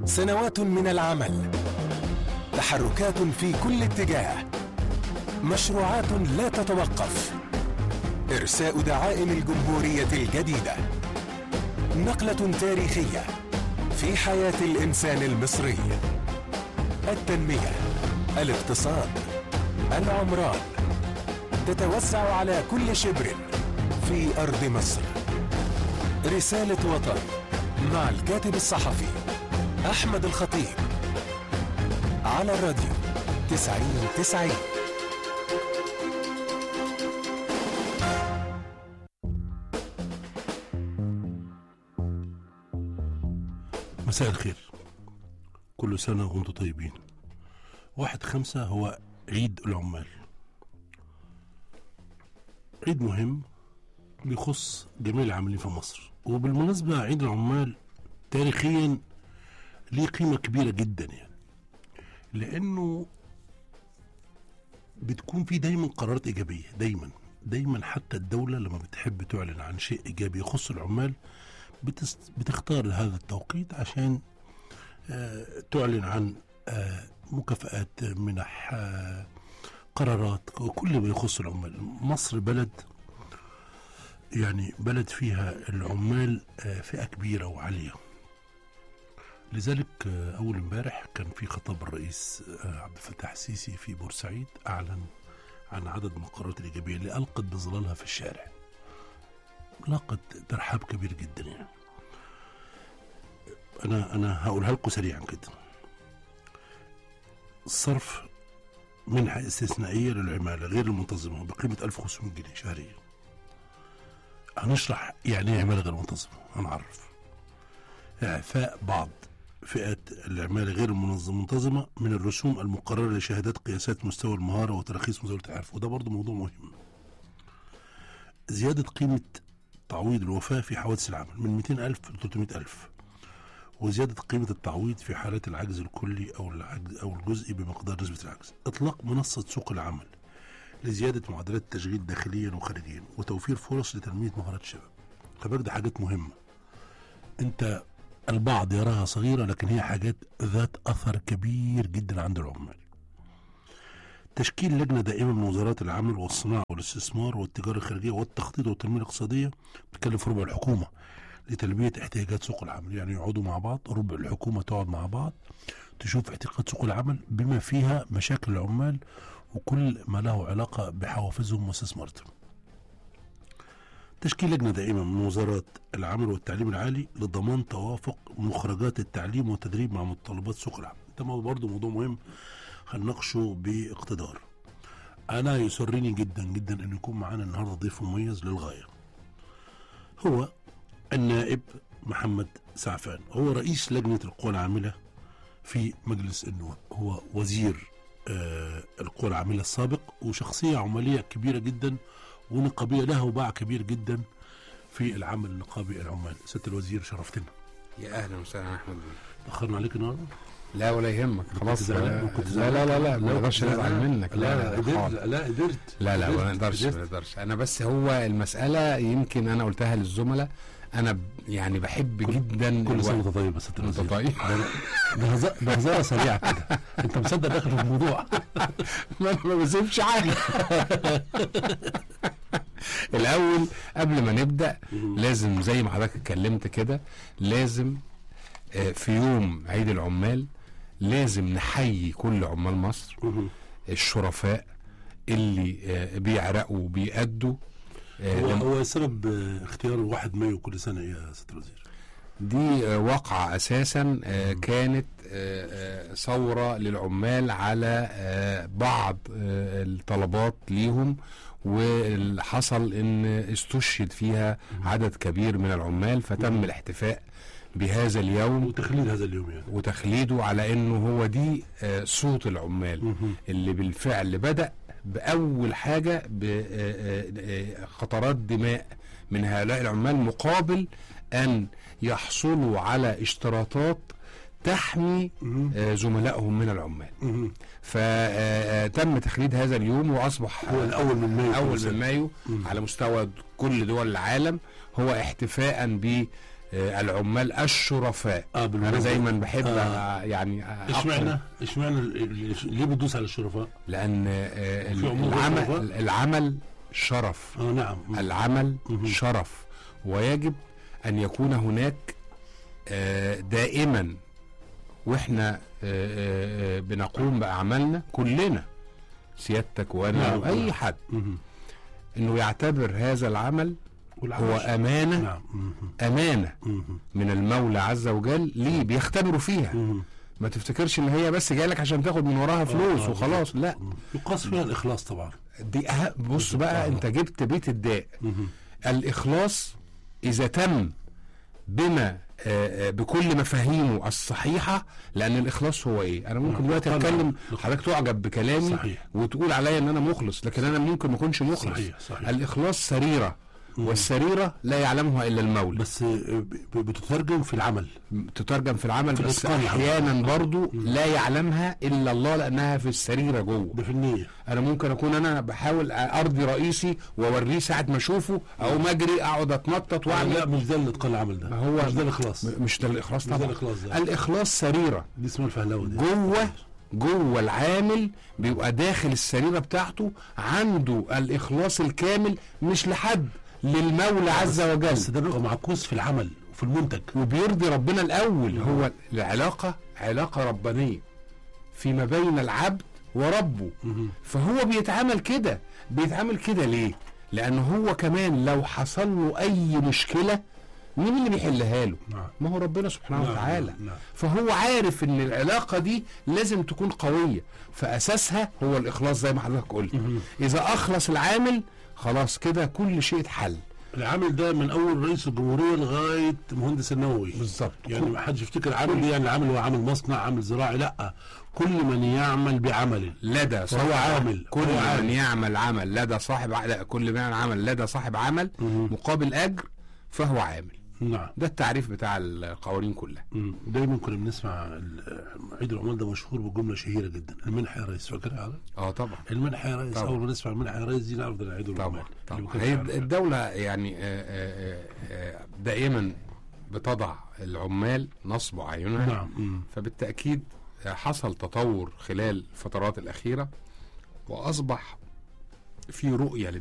سنوات من العمل تحركات في كل اتجاه مشروعات لا تتوقف ارساء دعائم الجمهوريه الجديده نقله تاريخيه في حياه الانسان المصري التنميه الاقتصاد العمران تتوسع على كل شبر في ارض مصر رساله وطن مع الكاتب الصحفي احمد الخطيب على الراديو تسعين تسعين مساء الخير كل سنة وانتم طيبين واحد خمسة هو عيد العمال عيد مهم بيخص جميع العاملين في مصر وبالمناسبة عيد العمال تاريخيا ليه قيمة كبيرة جدا يعني لأنه بتكون في دايما قرارات إيجابية دايما دايما حتى الدولة لما بتحب تعلن عن شيء إيجابي يخص العمال بتست... بتختار هذا التوقيت عشان آه تعلن عن آه مكافآت منح آه قرارات كل ما يخص العمال مصر بلد يعني بلد فيها العمال آه فئة كبيرة وعالية لذلك آه أول امبارح كان في خطاب الرئيس آه عبد الفتاح السيسي في بورسعيد أعلن عن عدد من القرارات الإيجابية اللي ألقت بظلالها في الشارع لاقت ترحاب كبير جدا يعني انا انا هقولها لكم سريعا كده صرف منحة استثنائية للعمالة غير المنتظمة بقيمة 1500 جنيه شهريا هنشرح يعني ايه عمالة غير منتظمة هنعرف إعفاء بعض فئات العمالة غير المنتظمة من الرسوم المقررة لشهادات قياسات مستوى المهارة وتراخيص مزاولة العرف وده برضه موضوع مهم زيادة قيمة تعويض الوفاة في حوادث العمل من 200 ألف ل 300 ألف وزيادة قيمة التعويض في حالات العجز الكلي أو العجز أو الجزئي بمقدار نسبة العجز إطلاق منصة سوق العمل لزيادة معدلات التشغيل داخليا وخارجيا وتوفير فرص لتنمية مهارات الشباب خبرك ده حاجات مهمة أنت البعض يراها صغيرة لكن هي حاجات ذات أثر كبير جدا عند العمال تشكيل لجنة دائمة من وزارات العمل والصناعة والاستثمار والتجارة الخارجية والتخطيط والتنمية الاقتصادية بتتكلم في ربع الحكومة لتلبية احتياجات سوق العمل يعني يقعدوا مع بعض ربع الحكومة تقعد مع بعض تشوف احتياجات سوق العمل بما فيها مشاكل العمال وكل ما له علاقة بحوافزهم واستثماراتهم تشكيل لجنة دائمة من وزارات العمل والتعليم العالي لضمان توافق مخرجات التعليم والتدريب مع متطلبات سوق العمل ده برضه موضوع مهم هنناقشه باقتدار انا يسرني جدا جدا ان يكون معانا النهارده ضيف مميز للغايه هو النائب محمد سعفان هو رئيس لجنه القوى العامله في مجلس النواب هو وزير آه القوى العامله السابق وشخصيه عماليه كبيره جدا ونقابيه له باع كبير جدا في العمل النقابي العمال سياده الوزير شرفتنا يا اهلا وسهلا احمد تاخرنا عليك النهارده لا ولا يهمك خلاص زعلان؟ كنت لا زعلان؟ لا لا لا لا، ما نقدرش كنت نزعل زعلان؟ منك لا لا قدرت حاضر. لا قدرت لا لا ما قدرت، نقدرش ما قدرت. نقدرش انا بس هو المساله يمكن انا قلتها للزملاء انا ب- يعني بحب كل- جدا كل سنه الوقت. وانت طيب يا سياده انت الوزير طيب ده هزار- ده هزاره سريعه كده انت مصدق داخل في الموضوع ما انا ما بسيبش حاجه الاول قبل ما نبدا لازم زي ما حضرتك اتكلمت كده لازم آه، في يوم عيد العمال لازم نحيي كل عمال مصر الشرفاء اللي آه، بيعرقوا وبيأدوا آه، هو لم- هو سبب آه، اختيار واحد مايو كل سنه ايه يا سياده الوزير؟ دي آه، واقعة أساسا آه، كانت آه، آه، ثورة للعمال على آه، بعض آه، الطلبات ليهم واللي حصل ان استشهد فيها عدد كبير من العمال فتم الاحتفاء بهذا اليوم وتخليد هذا اليوم يعني وتخليده على انه هو دي آه، صوت العمال اللي بالفعل بدأ بأول حاجة بخطرات دماء من هؤلاء العمال مقابل أن يحصلوا على اشتراطات تحمي آه، زملائهم من العمال مهم. فتم تخليد هذا اليوم وأصبح هو الاول من مايو كل أول سنة. من مايو مم. على مستوى كل دول العالم هو احتفاء ب آه، العمال الشرفاء اه انا بالمناسبة. دايما بحب آه. آه. يعني أقرأ. اشمعنى اشمعنى ال- ال- ليه بتدوس على الشرفاء؟ لان آه، في عموم العمل شرفاء؟ العمل شرف اه نعم العمل مهم. شرف ويجب ان يكون هناك آه، دائما واحنا آه، آه، آه، بنقوم باعمالنا كلنا سيادتك وانا نعم. واي حد مهم. انه يعتبر هذا العمل والعمل هو شرف. امانه نعم مهم. امانه مهم. من المولى عز وجل ليه بيختبروا فيها مهم. ما تفتكرش ان هي بس جايلك عشان تاخد من وراها فلوس آه، وخلاص لا مهم. يقاس فيها الاخلاص طبعا دي أه... بص بقى انت جبت بيت الداء مهم. الإخلاص إذا تم بما آه، آه، بكل مفاهيمه الصحيحة لأن الإخلاص هو إيه؟ أنا ممكن نعم. دلوقتي طبعاً. أتكلم حضرتك تعجب بكلامي صحيح. وتقول عليا إن أنا مخلص لكن أنا ممكن ما أكونش مخلص صحيح صحيح الإخلاص سريرة والسريرة لا يعلمها إلا المولى بس آه، ب- بتترجم في العمل تترجم في العمل في بس الإتقان يعني. أحيانا برضو لا يعلمها إلا الله لأنها في السريرة جوه ده في النية انا ممكن اكون انا بحاول ارضي رئيسي واوريه ساعه ما اشوفه او اجري اقعد اتنطط لا واعمل مش ده اللي اتقان العمل ده ما هو مش ده الاخلاص م- مش ده الاخلاص مش ده طبعا الإخلاص ده. الاخلاص سريره دي اسمها الفهلوه دي جوه جوه العامل بيبقى داخل السريره بتاعته عنده الاخلاص الكامل مش لحد للمولى عز بس وجل ده بيبقى معكوس في العمل وفي المنتج وبيرضي ربنا الاول هو العلاقه علاقه ربانيه فيما بين العبد وربه مهم. فهو بيتعامل كده بيتعامل كده ليه لانه هو كمان لو حصل له اي مشكله مين اللي بيحلها له نعم ما هو ربنا سبحانه نعم، وتعالى نعم، نعم. فهو عارف ان العلاقه دي لازم تكون قويه فاساسها هو الاخلاص زي ما حضرتك قلت مهم. اذا اخلص العامل خلاص كده كل شيء اتحل العامل ده من اول رئيس الجمهوريه لغايه مهندس النووي بالظبط يعني ما حدش يفتكر عامل دي يعني عامل هو عامل مصنع عامل زراعي لا كل من يعمل بعمل لدى صاحب عامل. كل هو من عامل. يعمل عمل لدى صاحب ع- لا كل من عمل لدى صاحب عمل مهم. مقابل اجر فهو عامل نعم ده التعريف بتاع القوانين كلها مم. دايما كنا بنسمع ال- عيد العمال ده مشهور بجمله شهيره جدا المنحه يا ريس فاكرها على اه طبعا المنحه يا ريس طبعا. اول ما نسمع المنحه يا ريس دي نعرف ده عيد العمال طبعا اللي طبعا ما كانش هي يعرف. الدولة يعني آه، آه، آه، دائما بتضع العمال نصب أعينها نعم مم. فبالتأكيد حصل تطور خلال الفترات الأخيرة وأصبح في رؤية